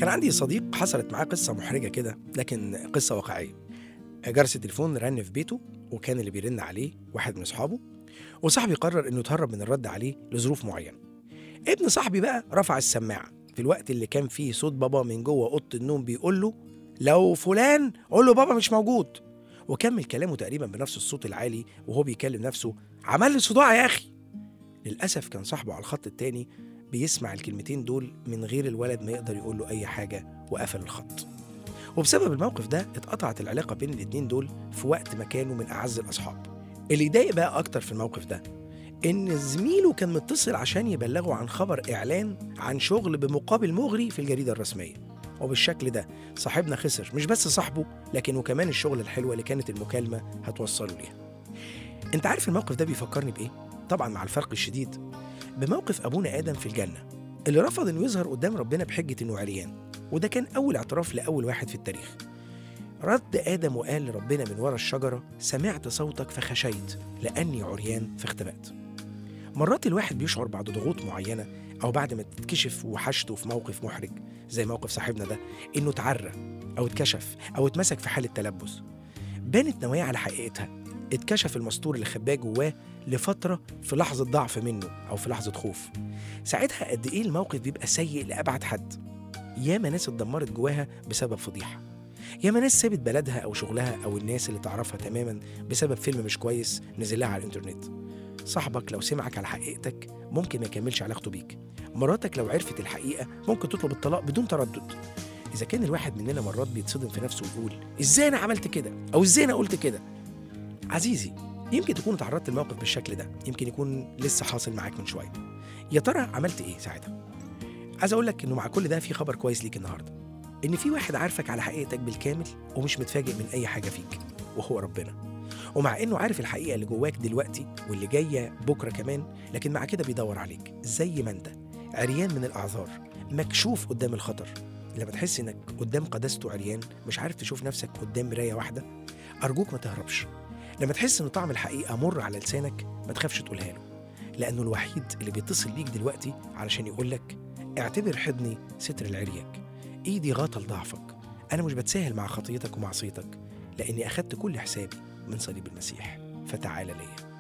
كان عندي صديق حصلت معاه قصة محرجة كده لكن قصة واقعية جرس التليفون رن في بيته وكان اللي بيرن عليه واحد من أصحابه وصاحبي قرر إنه يتهرب من الرد عليه لظروف معينة ابن صاحبي بقى رفع السماعة في الوقت اللي كان فيه صوت بابا من جوه أوضة النوم بيقول له لو فلان قول له بابا مش موجود وكمل كلامه تقريبا بنفس الصوت العالي وهو بيكلم نفسه عمل لي صداع يا أخي للأسف كان صاحبه على الخط التاني بيسمع الكلمتين دول من غير الولد ما يقدر يقول له أي حاجة وقفل الخط وبسبب الموقف ده اتقطعت العلاقة بين الاتنين دول في وقت ما كانوا من أعز الأصحاب اللي يضايق بقى أكتر في الموقف ده إن زميله كان متصل عشان يبلغه عن خبر إعلان عن شغل بمقابل مغري في الجريدة الرسمية وبالشكل ده صاحبنا خسر مش بس صاحبه لكن وكمان الشغل الحلوة اللي كانت المكالمة هتوصله ليها انت عارف الموقف ده بيفكرني بإيه؟ طبعا مع الفرق الشديد بموقف أبونا آدم في الجنة اللي رفض إنه يظهر قدام ربنا بحجة إنه عريان وده كان أول اعتراف لأول واحد في التاريخ رد آدم وقال لربنا من ورا الشجرة سمعت صوتك فخشيت لأني عريان فاختبأت مرات الواحد بيشعر بعد ضغوط معينة أو بعد ما تتكشف وحشته في موقف محرج زي موقف صاحبنا ده إنه اتعرى أو اتكشف أو اتمسك في حالة تلبس بانت نوايا على حقيقتها اتكشف المستور اللي خباه جواه لفترة في لحظة ضعف منه أو في لحظة خوف ساعتها قد إيه الموقف بيبقى سيء لأبعد حد ياما ناس اتدمرت جواها بسبب فضيحة ياما ناس سابت بلدها أو شغلها أو الناس اللي تعرفها تماما بسبب فيلم مش كويس نزل لها على الإنترنت صاحبك لو سمعك على حقيقتك ممكن ما يكملش علاقته بيك مراتك لو عرفت الحقيقة ممكن تطلب الطلاق بدون تردد إذا كان الواحد مننا مرات بيتصدم في نفسه ويقول إزاي أنا عملت كده أو إزاي أنا قلت كده عزيزي يمكن تكون تعرضت لموقف بالشكل ده يمكن يكون لسه حاصل معاك من شوية يا ترى عملت إيه ساعتها عايز أقول لك إنه مع كل ده في خبر كويس ليك النهاردة إن في واحد عارفك على حقيقتك بالكامل ومش متفاجئ من أي حاجة فيك وهو ربنا ومع إنه عارف الحقيقة اللي جواك دلوقتي واللي جاية بكرة كمان لكن مع كده بيدور عليك زي ما أنت عريان من الأعذار مكشوف قدام الخطر لما تحس إنك قدام قداسته عريان مش عارف تشوف نفسك قدام مراية واحدة أرجوك ما تهربش لما تحس إن طعم الحقيقة مر على لسانك ما تخافش تقولها له لأنه الوحيد اللي بيتصل بيك دلوقتي علشان يقولك اعتبر حضني ستر لعريك ايدي غطى لضعفك انا مش بتساهل مع خطيتك ومعصيتك لاني اخدت كل حسابي من صليب المسيح فتعال ليا